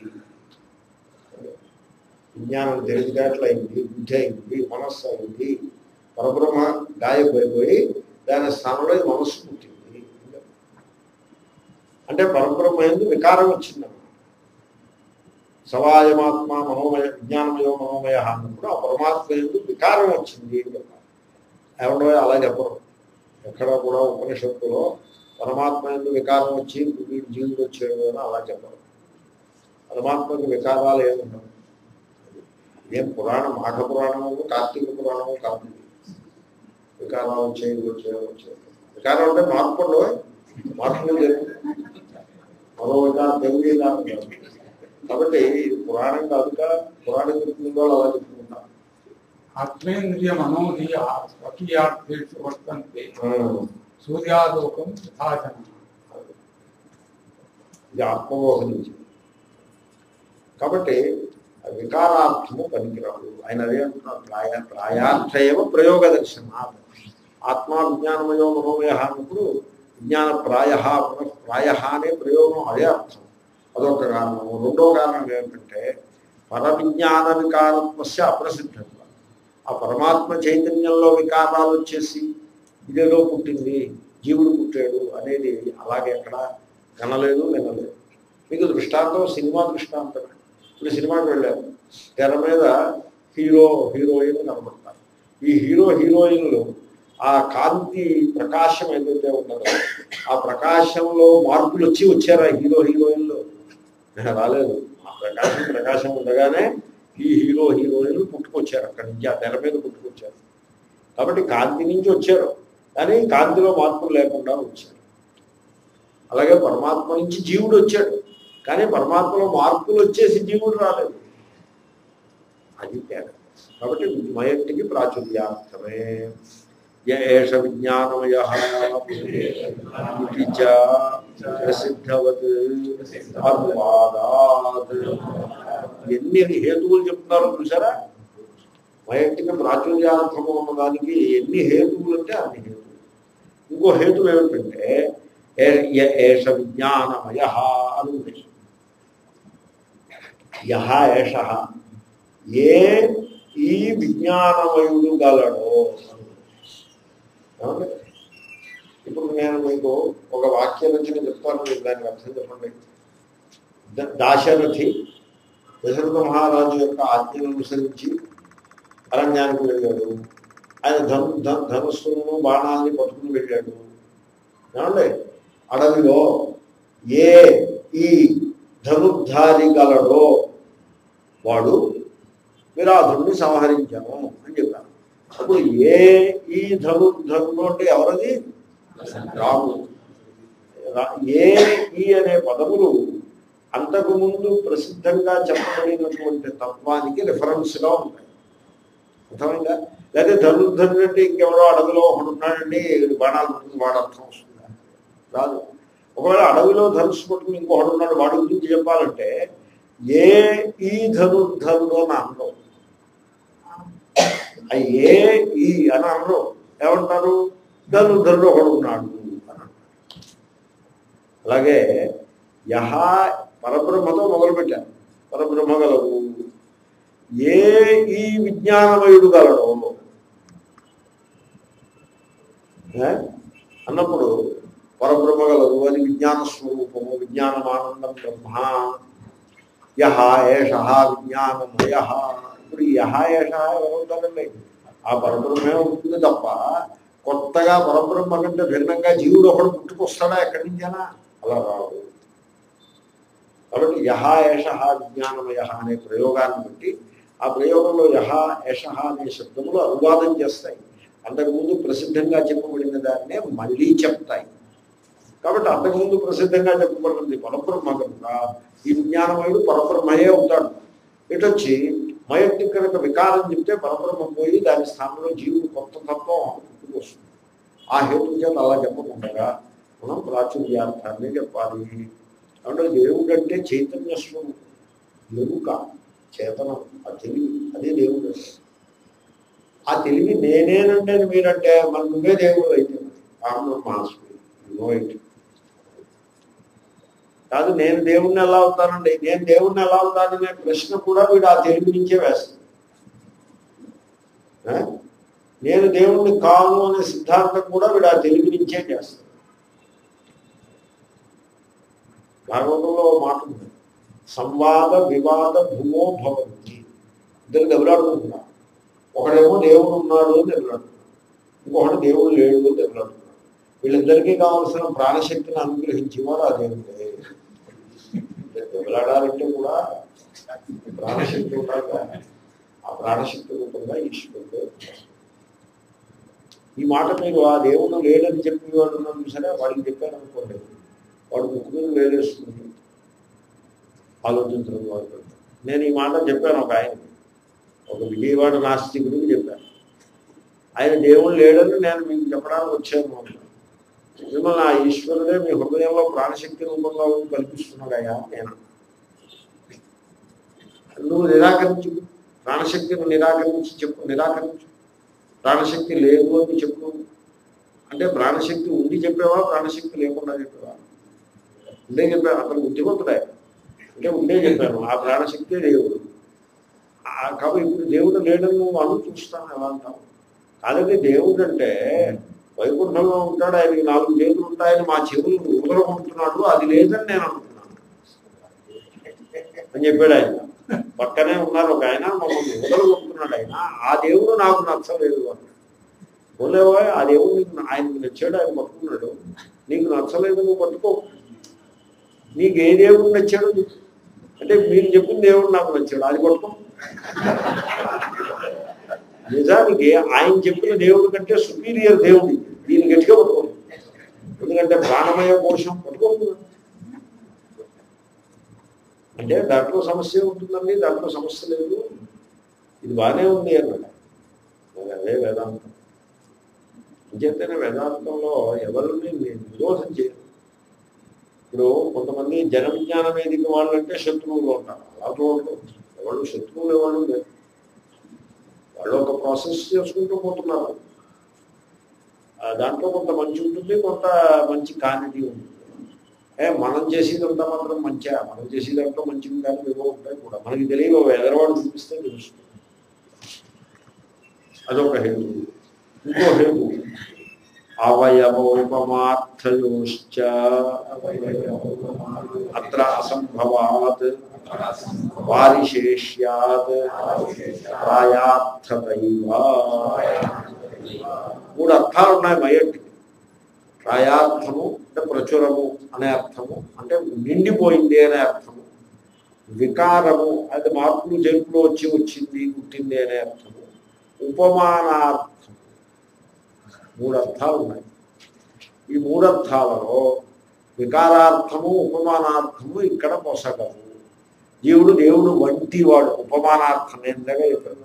విజ్ఞానం తెలివితేటలైంది బుద్ధి అయింది మనస్సు అయింది పరబ్రహ్మ గాయపోయిపోయి దాని స్థానంలో ఈ మనస్సు పుట్టింది అంటే పరబ్రహ్మ ఎందు వికారం వచ్చిందన్నమాట సవాయమాత్మ మనోమయ విజ్ఞానమయో మనోమయ అన్నప్పుడు ఆ పరమాత్మ ఎందుకు వికారం వచ్చింది అని చెప్పాలి ఎవరో అలా చెప్పరు ఎక్కడ కూడా ఉపనిషత్తులో పరమాత్మ ఎందుకు వికారం వచ్చి వీడి జీవుడు వచ్చాడు అని అలా చెప్పరు పరమాత్మకి వికారాలు ఏముండవు ఏం పురాణం మాఘ పురాణము కార్తీక పురాణము కాదు ఇది. వికారాలు వచ్చాయి ఇవి వచ్చాయి అవి వచ్చాయి వికారం అంటే మార్పు ఉండవు మార్పులు జరుగుతుంది మరో వికారం తెలుగు వికారం కాదు కాబట్టి ఇది పురాణం కాదుగా పురాణం చెప్తున్న వాళ్ళు అలా చెప్పుకుంటారు ఆత్మేంద్రియ మనోధియ స్వకీయార్థేషు వర్తంతే ఆ, సూర్యాలోకం యథాచన ఇది ఆత్మమోహనించి కాబట్టి ఆ వికారార్థము పనికిరాదు ఆయన అదే అంటున్నారు ప్రాయ ప్రాయార్థ ఏవ ప్రయోగ దర్శనాత్ ఆత్మ విజ్ఞానమయో మనోమయ అన్నప్పుడు విజ్ఞాన ప్రాయ ప్రాయ అనే ప్రయోగం అదే అర్థం అదొక కారణం రెండో కారణం ఏమిటంటే పరవిజ్ఞాన వికారత్వస్య అప్రసిద్ధత్వం ఆ పరమాత్మ చైతన్యంలో వికారాలు వచ్చేసి ఇదేదో పుట్టింది జీవుడు పుట్టాడు అనేది అలాగే ఎక్కడ కనలేదు వినలేదు మీకు దృష్టాంతం సినిమా దృష్టాంతమే ఇప్పుడు సినిమాకి వెళ్ళారు తెర మీద హీరో హీరోయిన్ కనబడతారు ఈ హీరో హీరోయిన్లు ఆ కాంతి ప్రకాశం ఏదైతే ఉన్నదో ఆ ప్రకాశంలో మార్పులు వచ్చి వచ్చారా హీరో హీరోయిన్లు రాలేదు ఆ ప్రకాశం ప్రకాశం ఉండగానే ఈ హీరో హీరోయిన్లు పుట్టుకొచ్చారు అక్కడి నుంచి ఆ తెర మీద పుట్టుకొచ్చారు కాబట్టి కాంతి నుంచి వచ్చారు కానీ కాంతిలో మార్పులు లేకుండా వచ్చారు అలాగే పరమాత్మ నుంచి జీవుడు వచ్చాడు కానీ పరమాత్మలో మార్పులు వచ్చేసి జీవుడు రాలేదు అది తేడా కాబట్టి మయట్టికి ప్రాచుర్యార్థమే య ఏష విజ్ఞానమయ ఇది చ ప్రసిద్ధవత్ అన్వాదాత్ ఎన్ని హేతువులు చెప్తున్నారో చూసారా మయట్టికి ప్రాచుర్యార్థము ఉన్నదానికి ఎన్ని హేతువులు అంటే అన్ని హేతువులు ఇంకో హేతు ఏమిటంటే ఏ- య ఏష విజ్ఞానమయ అని ఉంది యహ ఏష ఏ ఈ విజ్ఞానమయుడు గలడో ఏమండి? ఇప్పుడు నేను మీకు ఒక వాక్య రచన చెప్తాను మీరు దానికి అర్థం చెప్పండి ద- దాశరథి దశరథ మహారాజు యొక్క ఆజ్ఞను అనుసరించి అరణ్యానికి వెళ్ళాడు ఆయన ధను ధ- ధనుస్సును బాణాలని పట్టుకుని వెళ్ళాడు ఏమండి అడవిలో ఏ ఈ ధనుర్ధారి గలడో వాడు విరాధుడిని సంహరించాము అని చెప్పాను అప్పుడు ఏ ఈ ధనుర్ధనుడు అంటే ఎవరది రాము రా- ఏ ఈ అనే పదములు అంతకు ముందు ప్రసిద్ధంగా చెప్పబడినటువంటి తత్వానికి reference గా ఉంటాయి అర్థమైందా లేదా ధనుర్ధనుడు అంటే ఇంకెవరో అడవిలో ఒకడు ఉన్నాడండి బాణాలు పట్టుకుని వాడు అర్థం వస్తుందా రాదు ఒకవేళ అడవిలో ధనుసు పట్టుకుని ఇంకొకడు ఉన్నాడు వాడి గురించి చెప్పాలంటే ఏ ఈ ధనుర్ధనుడు అని అనరు ఆ ఏ ఈ అని అనరు ఏమంటారు ధనుర్ధనుడు ఒకడు ఉన్నాడు అని అంటారు అలాగే యహ పరబ్రహ్మతో మొదలుపెట్టారు పరబ్రహ్మ గలవు ఏ ఈ విజ్ఞానమయుడు గలడు ఏ? అన్నప్పుడు పరబ్రహ్మ గలదు అది విజ్ఞాన స్వరూపము విజ్ఞానమానందం బ్రహ్మ యహ ఏష విజ్ఞానమయ ఇప్పుడు ఈ యహ ఏష ఏమవుతారండి ఆ పరబ్రహ్మే ఉంటుంది తప్ప కొత్తగా పరబ్రహ్మ కంటే భిన్నంగా జీవుడు ఒకడు పుట్టుకొస్తాడా ఎక్కడి నుంచైనా అలా రాదు కాబట్టి యహ ఏష విజ్ఞానమయ అనే ప్రయోగాన్ని బట్టి ఆ ప్రయోగంలో యహ ఏష అనే శబ్దములు అనువాదం చేస్తాయి అంతకుముందు ప్రసిద్ధంగా చెప్పబడిన దాన్నే మళ్ళీ చెప్తాయి కాబట్టి అంతకుముందు ప్రసిద్ధంగా చెప్పబడింది పరబ్రహ్మ కనుక ఈ విజ్ఞానమయుడు పరబ్రహ్మయే అవుతాడు ఇటొచ్చి మయట్టి కనుక వికారం చెప్తే పరబ్రహ్మ పోయి దాని స్థానంలో జీవుడు కొత్త తత్వం పుట్టుకు వస్తుంది ఆ హేతు చేత అలా చెప్పకుండా మనం ప్రాచుర్యార్థాన్ని చెప్పాలి అంటే దేవుడు అంటే చైతన్య స్వరూపం ఎరుక చేతనం ఆ తెలివి అదే దేవుడు అంటే. ఆ తెలివి నేనేనంటే మీరంటే మరి నువ్వే దేవుడు అయితే ఆమె మహాస్మి నో ఇట్ కాదు నేను దేవుణ్ణి ఎలా అవుతానండి నేను దేవుణ్ణి ఎలా అవుతాననే ప్రశ్న కూడా వీడు ఆ తెలివి నుంచే వేస్తాడు ఆ? నేను దేవుణ్ణి కాను అనే సిద్ధాంతం కూడా వీడు ఆ తెలివి నుంచే చేస్తాడు భాగవతంలో ఓ మాట ఉంది సంవాద వివాద భూమో భవంతి ఇద్దరు దెబ్బలాడుకుంటున్నారు ఒకడేమో దేవుడు ఉన్నాడు అని దెబ్బలాడుతున్నాడు ఇంకొకటి దేవుడు లేడు అని దెబ్బలాడుతున్నాడు వీళ్ళిద్దరికీ కావాల్సిన ప్రాణశక్తిని అనుగ్రహించేవారు ఆ దేవుడే దెబ్బలాడాలంటే కూడా ప్రాణశక్తి ఉండాలి కదా. ఆ ప్రాణశక్తి రూపంగా ఈశ్వరుడు ఈ మాట మీరు ఆ దేవుడు లేడని చెప్పి వాడు ఉన్నాడు సరే వాడికి చెప్పాను అనుకోండి వాడు ముక్కు మీద వేలేస్తుంది ఆలోచించడం వాడు నేను ఈ మాట చెప్పాను ఒక ఆయన ఒక విజయవాడ నాస్తికుడికి చెప్పాను ఆయన దేవుడు లేడని నేను మీకు చెప్పడానికి వచ్చాను అన్నాడు. మిమ్మల్ని ఆ ఈశ్వరుడే మీ హృదయంలో ప్రాణశక్తి రూపంగా ఉండి కల్పిస్తున్నాడయా అని నేను అన్నాను. నువ్వు నిరాకరించు ప్రాణశక్తిని నిరాకరించి చెప్పు నిరాకరించు ప్రాణశక్తి లేదు అని చెప్పు అంటే ప్రాణశక్తి ఉండి చెప్పావా ప్రాణశక్తి లేకుండా చెప్పావా ఉండే చెప్పాను అతను బుద్ధిమంతుడే అంటే ఉండే చెప్పాను ఆ ప్రాణశక్తే దేవుడు ఆ- కాబట్టి ఇప్పుడు దేవుడు లేడని నువ్వు అను చూస్తాను ఎలా అంటావు కాదండి దేవుడు అంటే వైకుంఠంలో ఉంటాడు ఆయనకి నాలుగు చేతులు ఉంటాయని మా చెవులు ఊదరకుంటున్నాడు అది లేదని నేను అనుకున్నాను అని చెప్పాడు ఆయన పక్కనే ఉన్నారు ఒక ఆయన మమ్మల్ని ఊదరకుంటున్నాడు ఆయన ఆ దేవుడు నాకు నచ్చలేదు అన్నాడు పోలేవా ఆ దేవుడు నీకు ఆయనకు నచ్చాడు ఆయన పట్టుకున్నాడు నీకు నచ్చలేదు నువ్వు పట్టుకో నీకు ఏ దేవుడు నచ్చాడు అంటే మీరు చెప్పిన దేవుడు నాకు నచ్చాడు అది పట్టుకో నిజానికి ఆయన చెప్పిన దేవుడి కంటే సుపీరియర్ దేవుడి దీన్ని గట్టిగా పట్టుకోండి ఎందుకంటే ప్రాణమయ కోశం పట్టుకోకూడదు అంటే దాంట్లో సమస్య ఉంటుందండి దాంట్లో సమస్య లేదు ఇది బాగానే ఉంది అన్నమాట మరి అదే వేదాంతం ఇంకేతనే వేదాంతంలో ఎవరిని నిరోధం చేయరు ఇప్పుడు కొంతమంది జన విజ్ఞాన వేదిక వాళ్ళంటే శత్రువులు ఉంటారు అలా చూడరు ఎవరు శత్రువులు ఎవరు లేదు వాళ్ళు ఒక ప్రాసెస్ చేసుకుంటూ పోతున్నారు ఆ దాంట్లో కొంత మంచి ఉంటుంది కొంత మంచి కానిది ఉంటుంది ఏ మనం చేసేదంతా మాత్రం మంచిగా మనం చేసే దాంట్లో మంచివి కానీ ఏవో ఉంటాయి కూడా మనకి తెలియవు ఎదరవాడు చూపిస్తే తెలుస్తుంది అదొక హేతు ఇంకో హేతు అవయవోపమార్థయోశ్చ అత్ర అసంభవాత్ వారిశేష్యాత్ ప్రాయార్థతైవ మూడు అర్థాలు ఉన్నాయి మయటికి ప్రాయార్థము అంటే ప్రచురము అనే అర్థము అంటే నిండిపోయింది అనే అర్థము వికారము అది మార్పులు జరుపులు వచ్చి వచ్చింది పుట్టింది అనే అర్థము ఉపమానార్థం మూడు అర్థాలు ఉన్నాయి ఈ మూడు అర్థాలలో వికారార్థము ఉపమానార్థము ఇక్కడ పొసగదు జీవుడు దేవుడు వంటి వాడు ఉపమానార్థం నేను ఇందాక చెప్పాను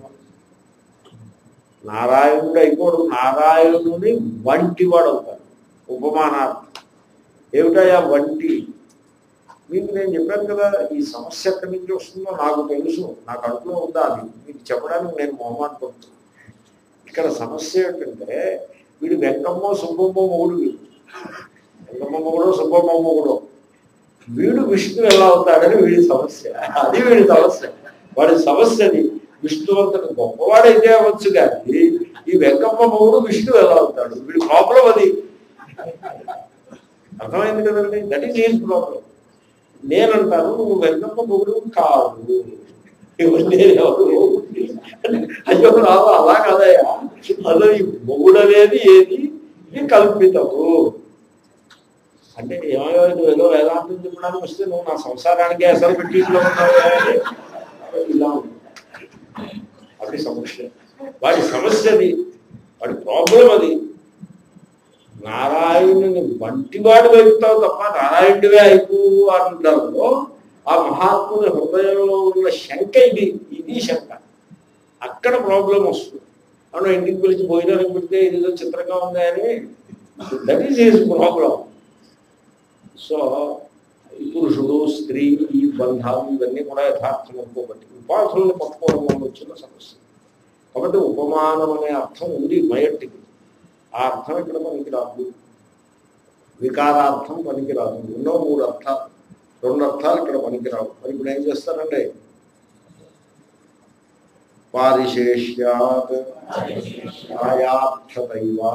నారాయణుడు అయిపోడు నారాయణుని వంటి వాడు అవుతాడు ఉపమానార్థం ఏమిటయా వంటి మీకు నేను చెప్పాను కదా ఈ సమస్య ఎక్కడి నుంచి వస్తుందో నాకు తెలుసు నా కడుపులో ఉందా అది మీకు చెప్పడానికి నేను మొహమాట పడుతున్నాను ఇక్కడ సమస్య ఏంటంటే వీడు వెంకమ్మో సుబ్బమ్మ మొగుడు వీడు వెంకమ్మ మొగుడో సుబ్బమ్మ మొగుడో వీడు విష్ణు ఎలా అవుతాడని వీడి సమస్య అది వీడి సమస్య వాడి సమస్యని విష్ణువంతుడు గొప్పవాడైతే అవ్వచ్చు కానీ ఈ వెంకమ్మ మొగుడు విష్ణు ఎలా అవుతాడు వీడి ప్రాబ్లం అది అర్థమైంది కదండి దట్ ఈస్ ఈజ్ ప్రాబ్లం నేనంటాను నువ్వు వెంకమ్మ మొగుడు కాదు ఎవరు నేనెవరు అయ్యో రావు అలా కదయ్యా అసలు ఈ మొగుడు అనేది ఏది ఇది కల్పితము అంటే ఏమో నువ్వు ఏదో వేదాంతం చెప్పడానికి వస్తే నువ్వు నా సంసారానికి అసలు పెట్టి ఇట్లా ఉన్నావు అని ఇలా ఉంది అది సమస్య వాడి సమస్య అది వాడి ప్రాబ్లం అది నారాయణుని వంటివాడు వెళ్తావు తప్ప నారాయణుడివే అయిపో అంటారు ఆ మహాత్ముని హృదయంలో ఉన్న శంక ఇది ఇది శంక అక్కడ ప్రాబ్లం వస్తుంది అవును ఇంటికి పిలిచి భోజనానికి పెడితే ఇదిలో చిత్రంగా ఉంది అని that is is problem so ఈ పురుషుడు స్త్రీ ఈ బంధాలు ఇవన్నీ కూడా యథార్థం అనుకోబట్టి ఉపాధులను పట్టుకోవడం వల్ల వచ్చిన సమస్య కాబట్టి ఉపమానం అనే అర్థం ఉంది మయట్టికి ఆ అర్థం ఇక్కడ మనకి రాదు వికారార్థం పనికిరాదు ఎన్నో మూడు అర్థాలు రెండు అర్థాలు ఇక్కడ పనికిరావు మరి ఇప్పుడు ఏం చేస్తారంటే పారిశేష్యాత్ న్యాయార్థతైవా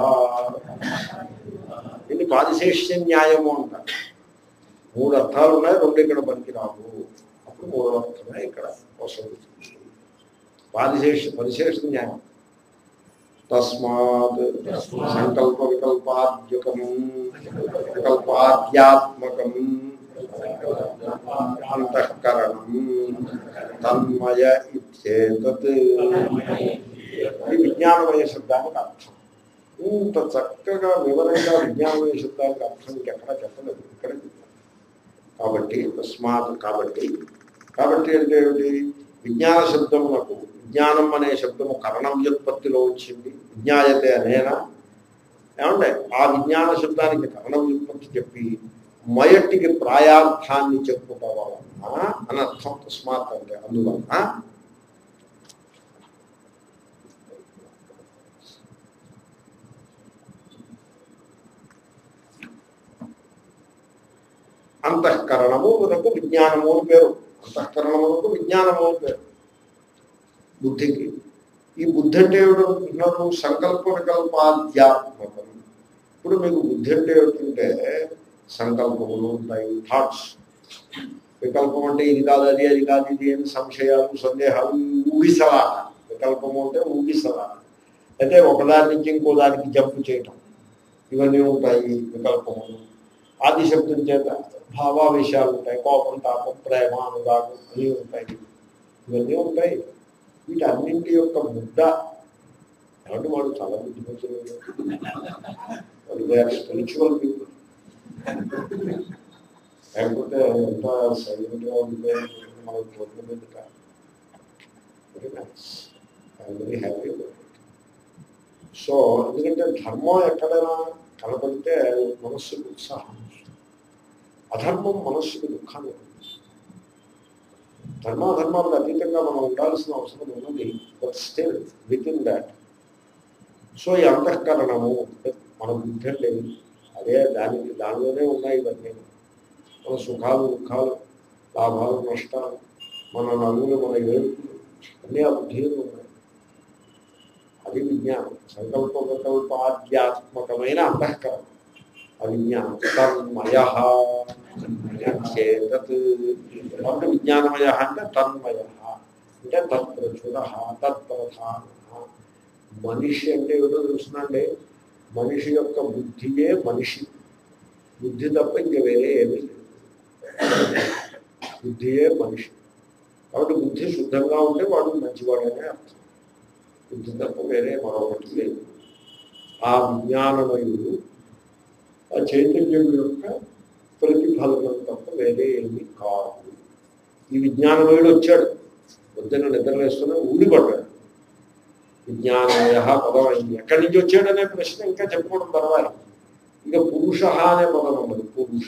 ఇది పారిశేష్య న్యాయము అంటారు మూడు అర్థాలు ఉన్నాయి రెండు ఇక్కడ పనికిరావు ఇప్పుడు మూడవ అర్థమే ఇక్కడ వస్తుంది పారిశేష పరిశేష జ్ఞానం తస్మాత్ సంకల్ప వికల్పాద్యకం వికల్పాద్యాత్మకం అంతఃకరణం తన్మయ ఇచ్చేతత్ ఇది విజ్ఞానమయ శబ్దానికి అర్థం ఇంత చక్కగా వివరంగా విజ్ఞానమయ శబ్దానికి అర్థం ఇంకెక్కడ చెప్పలేదు ఇక్కడ చెప్పాను కాబట్టి తస్మాత్ కాబట్టి కాబట్టి అంటే ఏమిటి విజ్ఞాన శబ్దమునకు విజ్ఞానం అనే శబ్దము కరణ వ్యుత్పత్తిలో వచ్చింది విజ్ఞాయతే అనేనా ఏమంటే ఆ విజ్ఞాన శబ్దానికి కరణ వ్యుత్పత్తి చెప్పి మొయటికి ప్రాయార్థాన్ని చెప్పుట వలన అనర్థం తస్మాత్ అంటే అందువలన అంతఃకరణము మనకు విజ్ఞానము అని పేరు అంతఃకరణమునకు విజ్ఞానము అని పేరు బుద్ధికి ఈ బుద్ధి అంటే ఏమిటనుకుంటున్నారు సంకల్ప వికల్పాధ్యాత్మకం ఇప్పుడు మీకు బుద్ధి అంటే ఏమిటంటే సంకల్పములు ఉంటాయి థాట్స్ వికల్పం అంటే ఇది కాదు అది అది కాదు ఇది అని సంశయాలు సందేహాలు ఊగిసలాట వికల్పము అంటే ఊగిసలాట అయితే ఒకదాని నుంచి ఇంకో దానికి జంపు చేయటం ఇవన్నీ ఉంటాయి వికల్పములు ఆది శబ్దం చేత భావావేశాలు ఉంటాయి కోపం తాపం ప్రేమ అనురాగం అన్నీ ఉంటాయి ఇవన్నీ ఉంటాయి వీటన్నింటి యొక్క ముద్ద ఏమంటే వాడు చాలా బుద్ధిమంతులు వాడు దే ఆర్ స్పిరిచువల్ పీపుల్ లేకపోతే ఎంత సైలెంట్ గా ఉంటే మనకు పొద్దున మీద very nice I very happy so ఎందుకంటే ధర్మం ఎక్కడైనా కనపడితే మనస్సుకు ఉత్సాహం అధర్మం మనస్సుకు దుఃఖాన్ని ధర్మాధర్మాలకు అతీతంగా మనం ఉండాల్సిన అవసరం ఉన్నది but still within that so ఈ అంతఃకరణము మన బుద్ధి లేదు అదే దానికి దానిలోనే ఉన్నాయి ఇవన్నీ మన సుఖాలు దుఃఖాలు లాభాలు నష్టాలు మన నవ్వులు మన ఏడుపులు అన్నీ ఆ బుద్ధిలో ఉన్నాయి అది విజ్ఞానం సంకల్ప వికల్పాధ్యాత్మకమైన అంతఃకరణం అవిజ్ఞానం తన్మయ చేతత్ కాబట్టి విజ్ఞానమయ అంటే తన్మయ అంటే తత్ప్రచుర తత్ప్రధాన మనిషి అంటే ఏమిటో తెలుసునండి మనిషి యొక్క బుద్ధియే మనిషి బుద్ధి తప్ప ఇంక వేరే ఏమీ లేదు బుద్ధియే మనిషి కాబట్టి బుద్ధి శుద్ధంగా ఉంటే వాడు మంచివాడనే అర్థం బుద్ధి తప్ప వేరే మరొకటి లేదు ఆ విజ్ఞానమయుడు ఆ చైతన్యం యొక్క ప్రతిఫలనం తప్ప వేరే ఏమీ కాదు ఈ విజ్ఞానమయుడు వచ్చాడు పొద్దున్న నిద్ర వేస్తున్నా ఊడిపడ్డాడు విజ్ఞానమయ పదం అయింది ఎక్కడి నుంచి వచ్చాడనే ప్రశ్న ఇంకా చెప్పుకోవడం తర్వాత ఇక పురుష అనే పదం ఉన్నది పురుష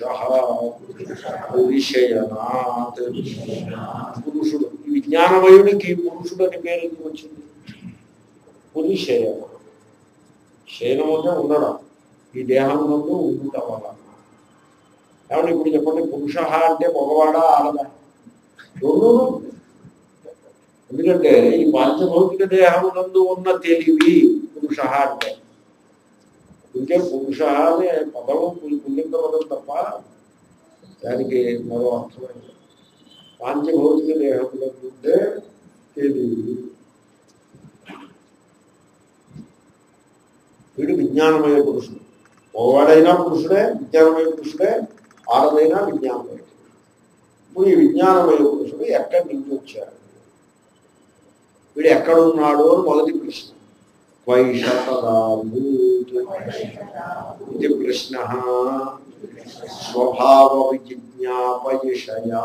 పురుషయనాత్ పురుషుడు ఈ విజ్ఞానమయుడికి పురుషుడు అని పేరు ఎందుకు వచ్చింది పురుషయన శయనం అంటే ఉండడం ఈ దేహం ముందు ఉండుట వలన ఏమన్నా ఇప్పుడు చెప్పండి పురుష అంటే మగవాడా ఆడదా రెండు ఎందుకంటే ఈ పాంచభౌతిక దేహం నందు ఉన్న తెలివి పురుష అంటే ఇంకే పురుష అనే పదము పుల్లింగ పదం తప్ప దానికి మరో అర్థమైంది పాంచభౌతిక దేహం నందు ఉండే తెలివి వీడు విజ్ఞానమయ పురుషుడు మగవాడైనా పురుషుడే విజ్ఞానమయ పురుషుడే ఆడదైనా విజ్ఞానమయ పురుషుడు ఇప్పుడు ఈ విజ్ఞానమయ పురుషుడు ఎక్కడి నుంచి వచ్చాడు వీడు ఎక్కడున్నాడు అని మొదటి ప్రశ్న వైషతరాభూత్ ఇది ప్రశ్న స్వభావ విజిజ్ఞాపయషయా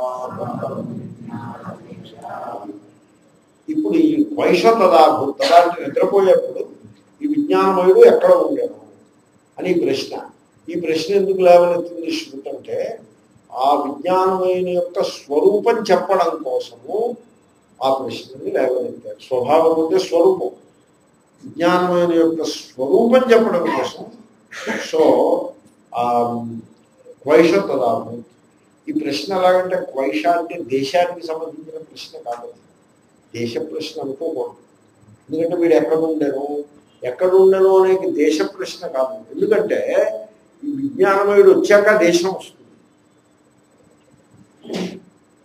ఇప్పుడు ఈ వైషతదాభూత్ తదా అంటే నిద్రపోయేప్పుడు ఈ విజ్ఞానమయుడు ఎక్కడ ఉండేను అని ప్రశ్న ఈ ప్రశ్న ఎందుకు లేవనెత్తింది శృతి అంటే ఆ విజ్ఞానమైన యొక్క స్వరూపం చెప్పడం కోసము ఆ ప్రశ్నని లేవనెత్తారు స్వభావం అంటే స్వరూపం విజ్ఞానమైన యొక్క స్వరూపం చెప్పడం కోసం సో ఆ క్వైష తదాము ఈ ప్రశ్న ఎలాగంటే క్వైష అంటే దేశానికి సంబంధించిన ప్రశ్న కాదు దేశ ప్రశ్న అనుకోకూడదు ఎందుకంటే వీడు ఎక్కడ ఉండేను ఎక్కడ ఉండను అనేది దేశ ప్రశ్న కాదు ఎందుకంటే ఈ విజ్ఞానమయుడు వచ్చాక దేశం వస్తుంది ఇప్పుడు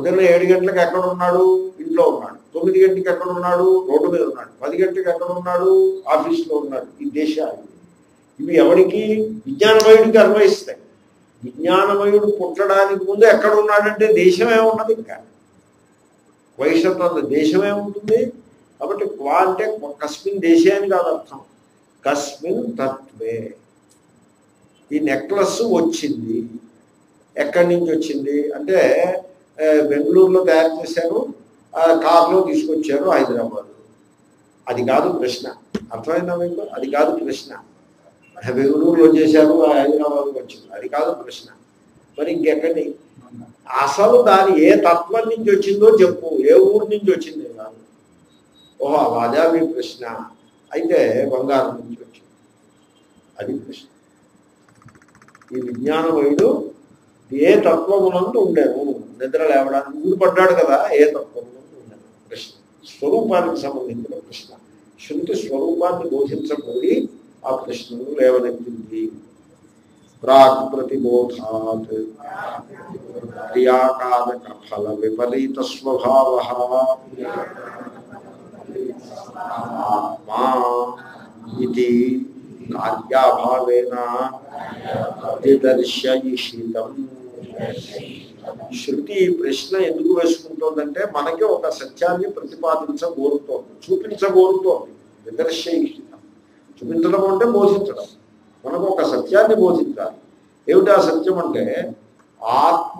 పొద్దున్న ఏడు గంటలకు ఎక్కడ ఉన్నాడు ఇంట్లో ఉన్నాడు తొమ్మిది గంటలకు ఎక్కడ ఉన్నాడు రోడ్డు మీద ఉన్నాడు పది గంటలకు ఎక్కడ ఉన్నాడు ఆఫీస్లో ఉన్నాడు ఈ దేశాలు ఇవి ఎవరికి విజ్ఞానమయుడికి అన్వయిస్తాయి విజ్ఞానమయుడు పుట్టడానికి ముందు ఎక్కడ ఉన్నాడంటే దేశం ఏమున్నది ఇంకా వైశత దేశం ఏముంటుంది కాబట్టి క్వా అంటే కస్మిన్ దేశే అని కాదు అర్థం కస్మిన్ తత్వే ఈ నెక్లెస్ వచ్చింది ఎక్కడి నుంచి వచ్చింది అంటే ఆ, బెంగళూరులో తయారు చేశారు ఆ, కార్లో తీసుకొచ్చారు హైదరాబాద్ అది కాదు ప్రశ్న అర్థమైందా మీకు అది కాదు ప్రశ్న బెంగళూరులో చేశారు ఆ హైదరాబాద్కి వచ్చింది అది కాదు ప్రశ్న మరి ఇంకెక్కడి అసలు దాని ఏ తత్వం నుంచి వచ్చిందో చెప్పు ఏ ఊరు నుంచి వచ్చింది కాదు ఓహో అదే మీ ప్రశ్న అయితే బంగారం నుంచి వచ్చింది అది ప్రశ్న ఈ విజ్ఞానమయుడు ఏ తత్వమునందు ఉండేను నిద్ర లేవడానికి ఊడిపడ్డాడు కదా ఏ తత్వమునందు ఉండేను ప్రశ్న స్వరూపానికి సంబంధించిన ప్రశ్న శృతి స్వరూపాన్ని బోధించబోయి ఆ ప్రశ్నను లేవనెత్తింది ప్రాక్ ప్రతిబోధాత్ క్రియాకారక ఫల విపరీత స్వభావ ఆత్మా ఇది కార్యాభావేన ప్రతిదర్శయిషితం శృతి ఈ ప్రశ్న ఎందుకు వేసుకుంటోందంటే మనకి ఒక సత్యాన్ని ప్రతిపాదించగోరుతోంది చూపించగోరుతోంది విదర్శయిషితం చూపించడం అంటే బోధించడం మనకు ఒక సత్యాన్ని బోధించాలి ఏమిటి ఆ సత్యం అంటే ఆత్మ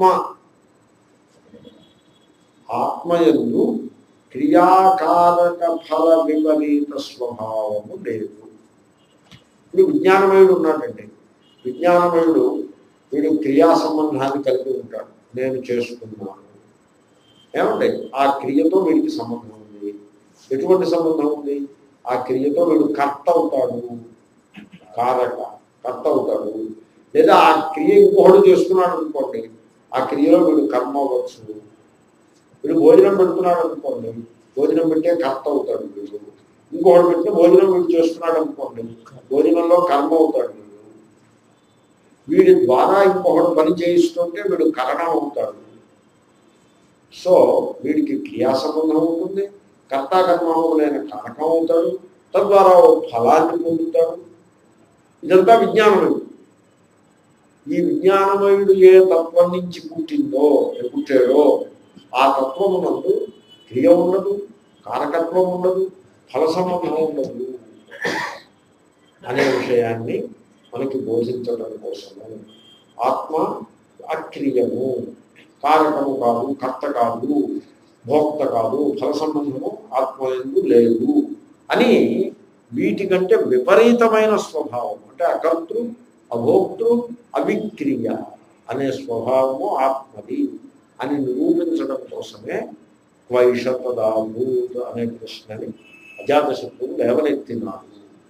ఆత్మయందు క్రియాకారక ఫల విపరీత స్వభావము లేదు ఇప్పుడు విజ్ఞానమయుడు ఉన్నాడండి విజ్ఞానమయుడు వీడు క్రియా సంబంధాన్ని కలిగి ఉంటాడు నేను చేసుకున్నాను ఏమండి ఆ క్రియతో వీడికి సంబంధం ఉంది ఎటువంటి సంబంధం ఉంది ఆ క్రియతో వీడు కర్త అవుతాడు కారక కర్త అవుతాడు లేదా ఆ క్రియ ఇంకొకటి చేసుకున్నాడు అనుకోండి ఆ క్రియలో వీడు కర్మ అవ్వచ్చు వీడు భోజనం పెడుతున్నాడు అనుకోండి భోజనం పెట్టే కర్త అవుతాడు వీడు ఇంకొకటి పెట్టిన భోజనం వీడు చేస్తున్నాడు అనుకోండి భోజనంలో కర్మ అవుతాడు వీడు వీడి ద్వారా ఇంకొకటి పని చేయిస్తుంటే వీడు కరణం అవుతాడు సో వీడికి క్రియా సంబంధం ఉంటుంది కర్తాకర్మములైన కారకం అవుతాడు తద్వారా ఓ ఫలాన్ని పొందుతాడు ఇదంతా విజ్ఞానమయుడు ఈ విజ్ఞానమయుడు ఏ తత్వం నుంచి పుట్టిందో ఏ పుట్టాడో ఆ తత్వమునందు క్రియ ఉండదు కారకత్వం ఉండదు ఫల సంబంధం ఉండదు అనే విషయాన్ని మనకి బోధించడం కోసము ఆత్మ అక్రియము కారకము కాదు కర్త కాదు భోక్త కాదు ఫల సంబంధము ఆత్మ ఎందు లేదు అని వీటికంటే విపరీతమైన స్వభావం అంటే అకర్తృ అభోక్తృ అవిక్రియ అనే స్వభావము ఆత్మది అని నిరూపించడం కోసమే వైషపదాభూత్ అనే ప్రశ్నని అజాతశత్రువు లేవనెత్తినాడు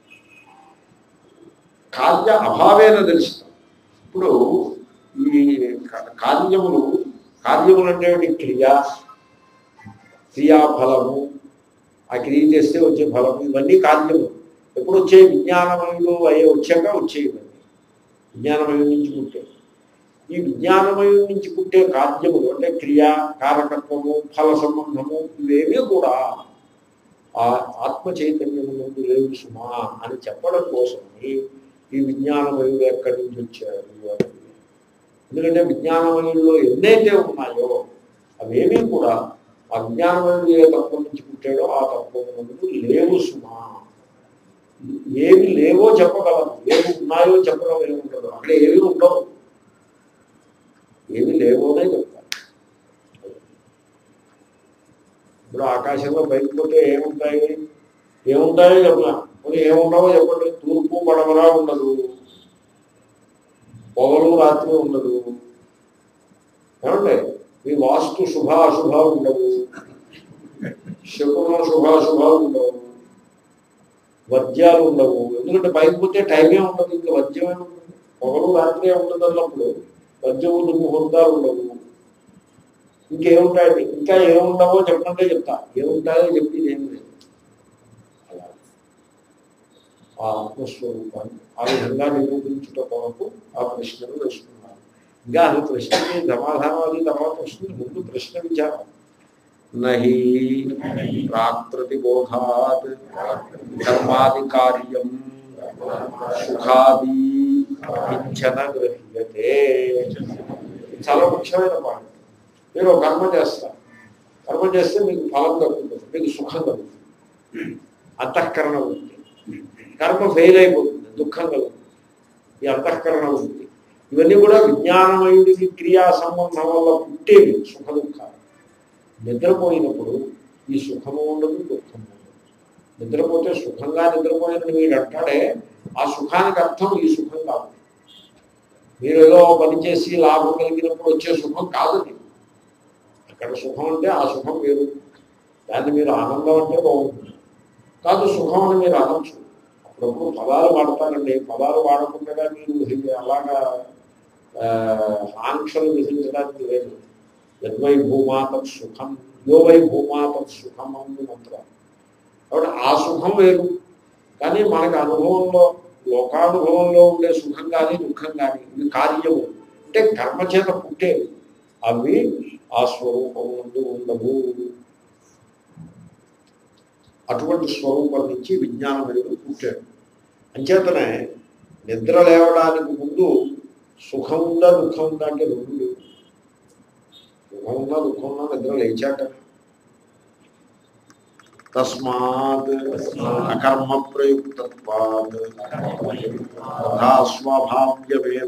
కార్య అభావేన తెలుస్తాం ఇప్పుడు ఈ క- కార్యములు కార్యములు అంటే ఏమిటి? క్రియ క్రియాఫలము ఆ క్రియ చేస్తే వచ్చే ఫలము ఇవన్నీ కార్యములు ఎప్పుడు వచ్చే విజ్ఞానమయులు అయ్యే వచ్చాక వచ్చేవి విజ్ఞానమయం నుంచి పుట్టే ఈ విజ్ఞానమయం నుంచి పుట్టే కార్యములు అంటే క్రియ కారకత్వము ఫల సంబంధము ఇవేమీ కూడా ఆ ఆత్మ చైతన్యము నుండి లేవు సుమా అని చెప్పడం కోసమని ఈ విజ్ఞానమయుడు ఎక్కడి నుంచి వచ్చారు అని. ఎందుకంటే విజ్ఞానమయుల్లో ఎన్నైతే ఉన్నాయో అవేమీ కూడా ఆ విజ్ఞానమయుడు ఏ తత్వం నుంచి పుట్టాడో ఆ తత్వం నుండి లేవు సుమా ఏవి లేవో చెప్పగలరు ఏవి ఉన్నాయో చెప్పడం ఏముండదు అక్కడ ఏవి ఉండవు ఏమి లేవోనే చెప్తారు ఇప్పుడు ఆకాశంలో బయటకు పోతే ఏముంటాయి ఏముంటాయో చెప్పలా మరి ఏముండవో చెప్పండి తూర్పు పడమరా ఉండదు పొగలు రాత్రి ఉండదు ఏమండి మీ వాస్తు శుభ అశుభ ఉండవు శకునం శుభ అశుభ ఉండవు వర్జ్యాలు ఉండవు ఎందుకంటే పైకి పోతే టైమే ఉండదు ఇంకా వర్జ్యమే ఉంటుంది పొగలు రాత్రి ఉండదు అన్నప్పుడు వర్జ్యములు ముహూర్తాలు ఉండవు ఇంకేముంటాయండి ఇంకా ఏముండవో చెప్పమంటే చెప్తా ఏముంటాయో చెప్పి ఏమి లేదు అలా ఆ ఆత్మస్వరూపాన్ని ఆ విధంగా నిరూపించుట కొరకు ఆ ప్రశ్నలు వేసుకున్నారు ఇంకా అది ప్రశ్నకి సమాధానం అది తర్వాత వస్తుంది ముందు ప్రశ్న విచారం నహి ప్రాకృతిబోధాత్ కర్మాది కార్యం సుఖాది కించన గ్రహ్యతే ఇది చాలా ముఖ్యమైన పాయింట్ మీరు ఒక కర్మ చేస్తారు కర్మ చేస్తే మీకు ఫలం దక్కుతుంది మీకు సుఖం కలుగుతుంది అంతఃకరణ వృత్తి కర్మ ఫెయిల్ అయిపోతుంది దుఃఖం కలుగుతుంది ఈ అంతఃకరణ వృత్తి ఇవన్నీ కూడా విజ్ఞానమయుడికి క్రియా సంబంధం వల్ల పుట్టేవి సుఖ దుఃఖాలు నిద్రపోయినప్పుడు ఈ సుఖము ఉండదు దుఃఖము ఉండదు నిద్రపోతే సుఖంగా నిద్రపోయినని వీడు అంటాడే ఆ సుఖానికి అర్థం ఈ సుఖం కాదు మీరు ఏదో పని చేసి లాభం కలిగినప్పుడు వచ్చే సుఖం కాదు అది. అక్కడ సుఖం అంటే ఆ సుఖం వేరు దాన్ని మీరు ఆనందం అంటే బాగుంటుంది కాదు సుఖం అని మీరు అనొచ్చు అప్పుడప్పుడు పదాలు వాడతారండి పదాలు వాడకుండా మీరు ఇది అలాగా ఆ, ఆంక్షలు విధించడానికి లేదు యద్వై భూమాతత్ సుఖం యో వై భూమాతత్ సుఖం అని మంత్రం కాబట్టి ఆ సుఖం వేరు కానీ మనకి అనుభవంలో లోకానుభవంలో ఉండే సుఖం కానీ దుఃఖం కానీ ఇది కార్యము అంటే కర్మ చేత పుట్టేవి అవి ఆ స్వరూపం నుండి ఉండవు అటువంటి స్వరూపం నుంచి విజ్ఞానం అనేది పుట్టాడు అంచేతనే నిద్ర లేవడానికి ముందు సుఖం ఉందా దుఃఖం ఉందా అంటే రెండు లేవు సుఖం ఉందా దుఃఖం ఉందా నిద్ర లేచాక తస్మాత్ అకర్మ ప్రయుక్తత్వాత్ తథా స్వభావ్యమేవ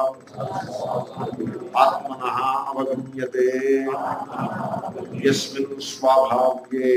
ఆత్మన అవగమ్యతే యస్మిన్ స్వభావ్యే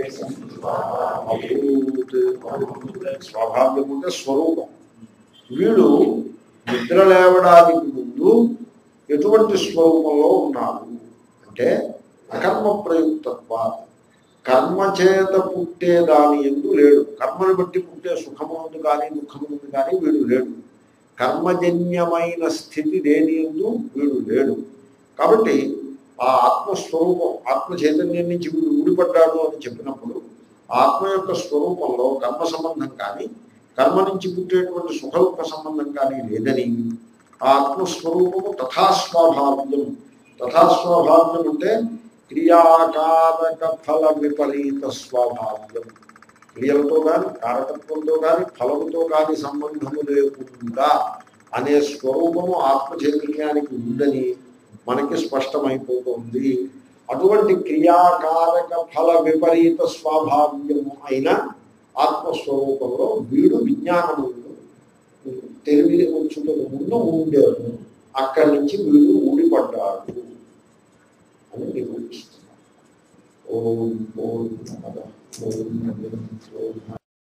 అభూత్ స్వభావ్యం అంటే స్వరూపం వీడు నిద్ర లేవడానికి ముందు ఎటువంటి స్వరూపంలో ఉన్నారు అంటే అకర్మ ప్రయుక్తత్వ కర్మ చేత పుట్టే దాని ఎందు లేడు కర్మను బట్టి పుట్టే సుఖము ఉంది కానీ దుఃఖము ఉంది కానీ వీడు లేడు కర్మజన్యమైన స్థితి దేని ఎందు వీడు లేడు కాబట్టి ఆ ఆత్మస్వరూపం ఆత్మ చైతన్యం నుంచి వీడు ఊడిపడ్డాడు అని చెప్పినప్పుడు ఆత్మ యొక్క స్వరూపంలో కర్మ సంబంధం కానీ కర్మ నుంచి పుట్టేటువంటి సుఖ దుఃఖ సంబంధం కానీ లేదని ఆ ఆత్మస్వరూపము తథాస్వాభావ్యం తథాస్వాభావ్యం అంటే క్రియాకారక ఫల విపరీత స్వభావ్యం క్రియలతో కానీ కారకత్వంతో కానీ ఫలముతో కానీ సంబంధము లేకుండా అనే స్వరూపము ఆత్మ చైతన్యానికి ఉందని మనకి స్పష్టమైపోతుంది అటువంటి క్రియాకారక ఫల విపరీత స్వభావ్యము అయిన ఆత్మస్వరూపంలో వీడు విజ్ఞానము తెలివి వచ్చుటకు ముందు ఉండేవాడు అక్కడి నుంచి వీడు ఊడిపడ్డాడు అని నిరూపిస్తున్నాడు ఓం ఓం నమః ఓం నమః ఓం